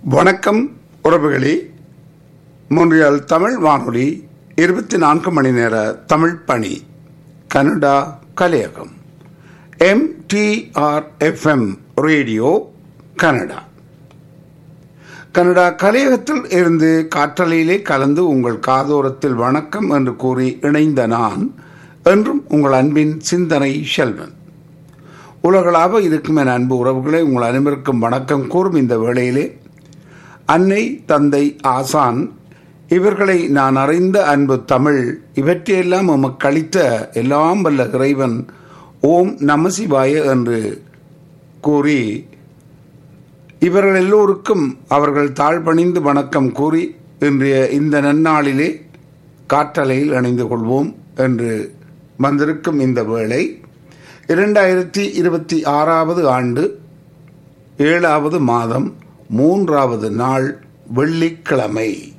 வணக்கம் உறவுகளே மொன்றியல் தமிழ் வானொலி இருபத்தி நான்கு மணி நேர தமிழ் பணி கனடா கலையகம் எம்டிஆர்எஃப்எம் ரேடியோ கனடா கனடா கலையகத்தில் இருந்து காற்றலையிலே கலந்து உங்கள் காதோரத்தில் வணக்கம் என்று கூறி இணைந்த நான் என்றும் உங்கள் அன்பின் சிந்தனை செல்வன் உலகளாக இருக்கும் என் அன்பு உறவுகளை உங்கள் அனைவருக்கும் வணக்கம் கூறும் இந்த வேளையிலே அன்னை தந்தை ஆசான் இவர்களை நான் அறிந்த அன்பு தமிழ் இவற்றையெல்லாம் எமக்கு அளித்த எல்லாம் வல்ல இறைவன் ஓம் நமசிவாய என்று கூறி இவர்கள் எல்லோருக்கும் அவர்கள் தாழ்பணிந்து வணக்கம் கூறி இன்றைய இந்த நன்னாளிலே காற்றலையில் இணைந்து கொள்வோம் என்று வந்திருக்கும் இந்த வேளை இரண்டாயிரத்தி இருபத்தி ஆறாவது ஆண்டு ஏழாவது மாதம் மூன்றாவது நாள் வெள்ளிக்கிழமை